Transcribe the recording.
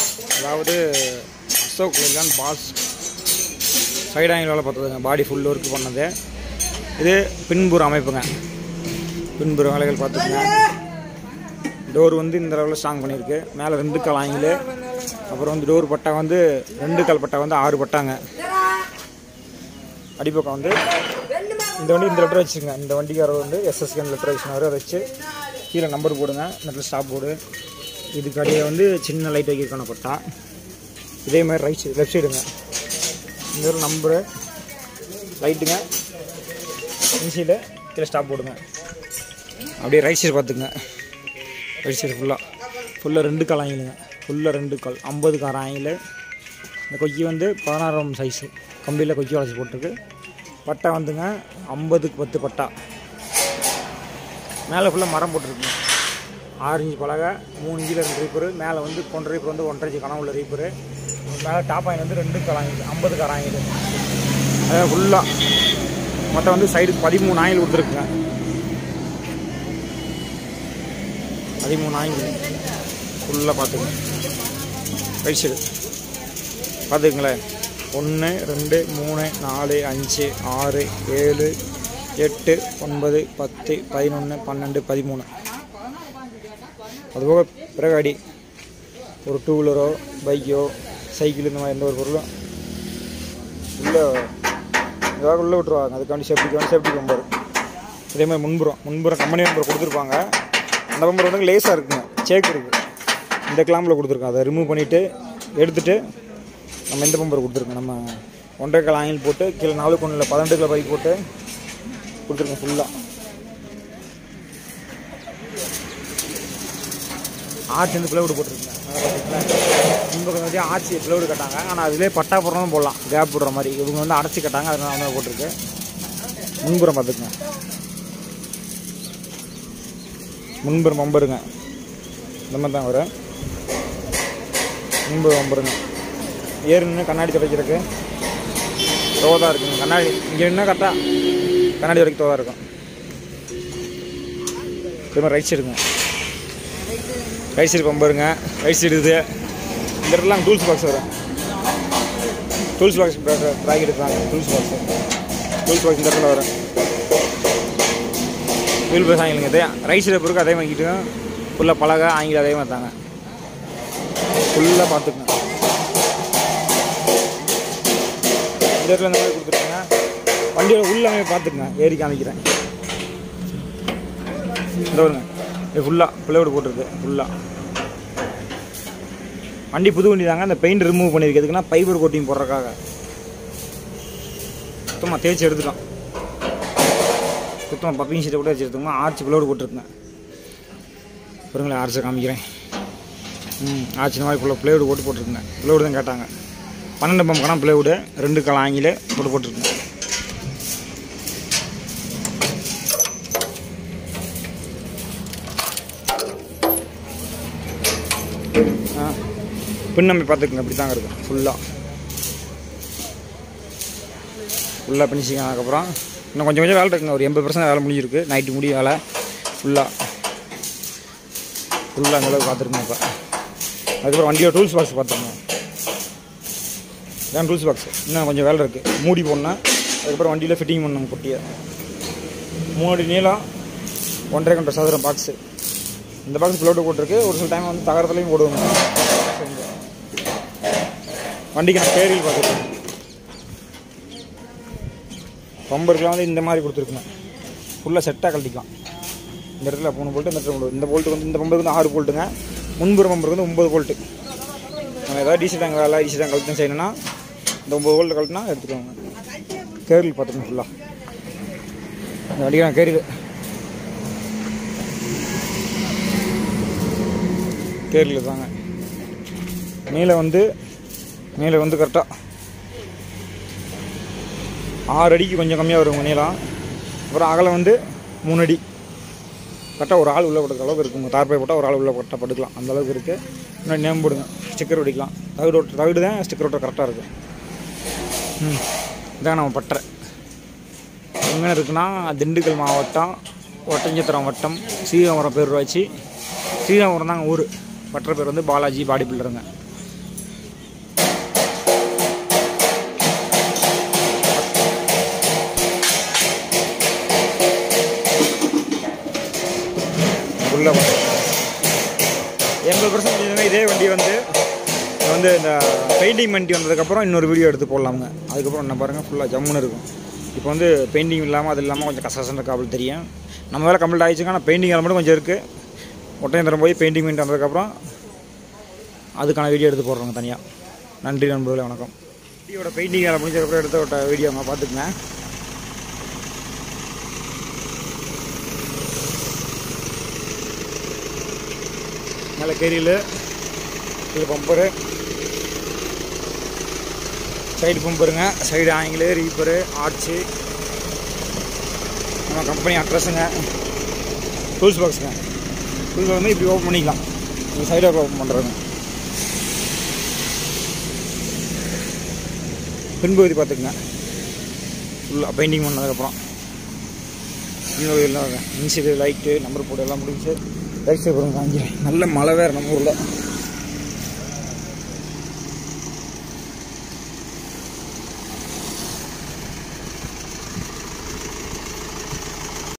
அதாவது Ashok Leyland pass side ஆங்கிளால் பார்த்ததுங்க பாடி ஃபுல் ஒர்க் பண்ணது இது பின்புற அமைப்புங்க பின்புற வேலைகள் பார்த்துக்குங்க டோர் வந்து இந்த லெவலில் ஸ்ட்ராங் பண்ணியிருக்கு மேலே ரெண்டு கால் ஆங்கிலு அப்புறம் வந்து டோர் பட்டா வந்து ரெண்டு கால் பட்டா வந்து ஆறு பட்டாங்க அடிப்பக்கம் வந்து இந்த வண்டி இந்த லெட்டர் வச்சுங்க இந்த வண்டிக்காரர் வந்து எஸ்எஸ்கேன் லெட்டர் வச்சுனாரு அதை வச்சு கீழே நம்பர் போடுங்க நெட்டில் ஸ்டாப் போர்டு இதுக்கு அடியே வந்து சின்ன லைட் வைக்கிறக்கான பட்டா இதே மாதிரி ரைட் சைடு லெஃப்ட் சைடுங்க இந்த ஒரு நம்பரு லைட்டுங்க இன்சைடு கீழே ஸ்டாப் போடுங்க அப்படியே ரைட் சைடு பார்த்துக்குங்க ரைட் சைடு ஃபுல்லாக ஃபுல்லாக ரெண்டு கால் ஆங்கிலுங்க ஃபுல்லாக ரெண்டு கால் ஐம்பது கார் ஆங்கில் இந்த கொக்கி வந்து பதினாறாம் சைஸு கம்பியில் கொக்கி வளர்ச்சி போட்டிருக்கு பட்டா வந்துங்க ஐம்பதுக்கு பத்து பட்டா மேலே ஃபுல்லாக மரம் போட்டிருக்குங்க ஆறு இன்ச்சு பலகை மூணு இன்ச்சில் ரெண்டு ரீப்பரு மேலே வந்து கொண்டரை ரீப்பர் வந்து ஒன்றரை இன்ச்சு கனவு உள்ள ரீப்பரு மேலே டாப் ஆயில் வந்து ரெண்டு கலாங்கிது ஐம்பது கார் ஆங்கிது அதாவது ஃபுல்லாக மொத்தம் வந்து சைடுக்கு பதிமூணு ஆயில் கொடுத்துருக்குங்க பதிமூணு ஆயில் ஃபுல்லாக பார்த்துங்க ரைட் சைடு பார்த்துக்குங்களேன் ஒன்று ரெண்டு மூணு நாலு அஞ்சு ஆறு ஏழு எட்டு ஒன்பது பத்து பதினொன்று பன்னெண்டு பதிமூணு அதுபோக பிறகு அடி ஒரு டூ வீலரோ பைக்கோ சைக்கிள் இந்த மாதிரி எந்த ஒரு பொருளும் உள்ளே ஏதாவது உள்ளே விட்ருவாங்க அதுக்காண்டி சேஃப்டிக்கு வந்து சேஃப்டி பம்பர் இதே மாதிரி முன்புறம் முன்புறம் கம்பெனி நம்பர் கொடுத்துருப்பாங்க அந்த பம்பர் வந்து லேசாக இருக்குங்க சேக் இருக்குது இந்த கிளாம்பில் கொடுத்துருக்கோம் அதை ரிமூவ் பண்ணிவிட்டு எடுத்துகிட்டு நம்ம இந்த பம்பர் கொடுத்துருக்கோம் நம்ம ஒன்றரை கால் ஆயில் போட்டு கீழே நாலு கொண்டில் பதினெட்டு கிலோ பைக் போட்டு கொடுத்துருக்கோம் ஃபுல்லாக ஆர்ச் வந்து பிளவுடு போட்டிருக்கேன் முன்பக்கம் வந்து ஆர்ச்சி பிளவுடு கட்டாங்க ஆனால் அதிலே பட்டா போடுறதும் போடலாம் கேப் விடுற மாதிரி இவங்க வந்து அடைச்சி கட்டாங்க அதனால வந்து போட்டிருக்கு முன்புறம் பார்த்துக்குங்க முன்புறம் பம்பருங்க இந்த மாதிரி தான் வரும் முன்புறம் பம்பருங்க ஏறு நின்று கண்ணாடி துடைக்கிறதுக்கு தோதாக இருக்குங்க கண்ணாடி இங்கே நின்று கரெக்டாக கண்ணாடி வரைக்கும் தோதாக இருக்கும் இது மாதிரி ரைட் சைடுங்க ரைட் சைடு பம்பருங்க ரைட் சைடு இது இந்த இடத்துலாம் டூல்ஸ் பாக்ஸ் வரும் டூல்ஸ் பாக்ஸ் ப்ராக்கெட் எடுத்தாங்க டூல்ஸ் பாக்ஸ் டூல்ஸ் பாக்ஸ் இந்த இடத்துல வரும் வீல் பஸ் ஆங்கிலுங்க இதே ரைட் சைடு பிறகு அதே வாங்கிட்டு ஃபுல்லாக பலகை ஆங்கில அதே மாதிரி தாங்க ஃபுல்லாக பார்த்துக்குங்க இந்த இடத்துல இந்த மாதிரி கொடுத்துருங்க வண்டியோட உள்ளமே பார்த்துக்குங்க ஏறி காமிக்கிறேன் இந்த வருங்க இது ஃபுல்லாக பிள்ளையோடு போட்டிருக்கு ஃபுல்லாக வண்டி புது வண்டி தாங்க அந்த பெயிண்ட் ரிமூவ் பண்ணியிருக்கு எதுக்குன்னா பைபர் கோட்டிங் போடுறதுக்காக சுத்தமாக தேய்ச்சி எடுத்துட்டோம் சுத்தமாக பப்பிங் சீட்டை கூட வச்சு எடுத்துக்கோங்க ஆர்ச்சி பிளவுடு போட்டிருக்குங்க பாருங்களேன் ஆர்ச்சை காமிக்கிறேன் ம் ஆர்ச்சி இந்த மாதிரி ஃபுல்லாக பிளேவுடு போட்டு போட்டிருக்குங்க பிளவுடு தான் கேட்டாங்க பன்னெண்டு பம்பு கணம் பிளவுடு ரெண்டு கால் ஆங்கில போட்டு போட்டிருக்குங்க ஆ பின்னம்பி பார்த்துக்குங்க இப்படி தாங்க இருக்கும் ஃபுல்லாக ஃபுல்லாக பினிஷிங் ஆனதுக்கப்புறம் இன்னும் கொஞ்சம் கொஞ்சம் வேலை இருக்குங்க ஒரு எண்பது பர்சன்ட் வேலை முடிஞ்சிருக்கு நைட்டு முடிய வேலை ஃபுல்லாக ஃபுல்லாக அந்தளவுக்கு பார்த்துருக்கோம் இப்போ அதுக்கப்புறம் வண்டியோட டூல்ஸ் பாக்ஸ் பார்த்துருங்க இதான் டூல்ஸ் பாக்ஸ் இன்னும் கொஞ்சம் வேலை இருக்குது மூடி போடணும் அதுக்கப்புறம் வண்டியில் ஃபிட்டிங் பண்ணணும் குட்டியை மூணு அடி நீளம் ஒன்றரை கண்ட சதுரம் பாக்ஸு இந்த பாக்ஸ் பிளவுட் போட்டிருக்கு ஒரு சில டைம் வந்து தகரத்துலையும் போடுவாங்க வண்டிக்கு நான் பேரில் பார்த்துருக்கேன் பம்பருக்குலாம் வந்து இந்த மாதிரி கொடுத்துருக்குங்க ஃபுல்லாக செட்டாக கழட்டிக்கலாம் இந்த இடத்துல மூணு போல்ட்டு இந்த இடத்துல மூணு இந்த போல்ட்டு வந்து இந்த பம்பருக்கு வந்து ஆறு போல்ட்டுங்க முன்புற பம்பருக்கு வந்து ஒம்பது போல்ட்டு நம்ம ஏதாவது டிசி டேங்க் வேலை டிசி டேங்க் கழட்டும் செய்யணும்னா இந்த ஒம்பது போல்ட்டு கழட்டினா எடுத்துக்கோங்க கேரில் பார்த்துக்கணும் ஃபுல்லாக இந்த வண்டிக்கு கேரில் கேரில் தாங்க மேலே வந்து மேலே வந்து கரெக்டாக ஆறு அடிக்கு கொஞ்சம் கம்மியாக வரும் நீளம் அப்புறம் அகலம் வந்து மூணு அடி கரெக்டாக ஒரு ஆள் உள்ளே படுற அளவுக்கு இருக்குங்க தார்பை போட்டால் ஒரு ஆள் உள்ளே கரெக்டாக படுக்கலாம் அந்த அளவுக்கு இருக்குது இன்னும் நேம் போடுங்க ஸ்டிக்கர் ஒட்டிக்கலாம் தகுடு ஒட்டு தகுடு தான் ஸ்டிக்கர் ஒட்ட கரெக்டாக இருக்கும் ம் இதான் நம்ம பட்டறை எங்கே இருக்குன்னா திண்டுக்கல் மாவட்டம் ஒட்டஞ்சத்திரம் வட்டம் ஸ்ரீராமபுரம் பேரூராட்சி ஸ்ரீராமபுரம் தாங்க ஊர் பட்டறை பேர் வந்து பாலாஜி பாடி பில்டருங்க உள்ள எண்பது பர்சன்ட் இதே வண்டி வந்து இது வந்து இந்த பெயிண்டிங் வண்டி வந்ததுக்கப்புறம் இன்னொரு வீடியோ எடுத்து போடலாமுங்க அதுக்கப்புறம் என்ன பாருங்கள் ஃபுல்லாக ஜம்முன்னு இருக்கும் இப்போ வந்து பெயிண்டிங் இல்லாமல் அது இல்லாமல் கொஞ்சம் கசகசன்னு இருக்கா அப்படி தெரியும் நம்ம வேலை கம்ப்ளீட் ஆகிடுச்சுங்க ஆனால் பெயிண்டிங் வேலை மட்டும் கொஞ்சம் இருக்குது ஒட்டையந்திரம் போய் பெயிண்டிங் பண்ணிட்டு வந்ததுக்கப்புறம் அதுக்கான வீடியோ எடுத்து போடுறோங்க தனியாக நன்றி நண்பர்களே வணக்கம் வண்டியோட பெயிண்டிங் வேலை முடிஞ்சதுக்கப்புறம் எடுத்த விட்ட வீடியோ அவங்க பார்த்துக்குங்க மேலே கேரியில் இது பம்பரு சைடு பம்பருங்க சைடு ஆங்கிலு ரீப்பரு ஆர்ச்சு நம்ம கம்பெனி அட்ரஸுங்க டூல்ஸ் பாக்ஸுங்க டூல்ஸ் வந்து இப்படி ஓப்பன் பண்ணிக்கலாம் இந்த சைடாக ஓப்பன் பண்ணுறதுங்க பின்பகுதி பார்த்துக்குங்க ஃபுல்லாக பெயிண்டிங் பண்ணதுக்கப்புறம் இன்னொரு எல்லாம் இன்சிடு லைட்டு நம்பர் போர்டு எல்லாம் முடிஞ்சு லைட் சேவ் பண்ணுங்க அஞ்சு நல்ல மழை வேறு நம்ம ஊரில்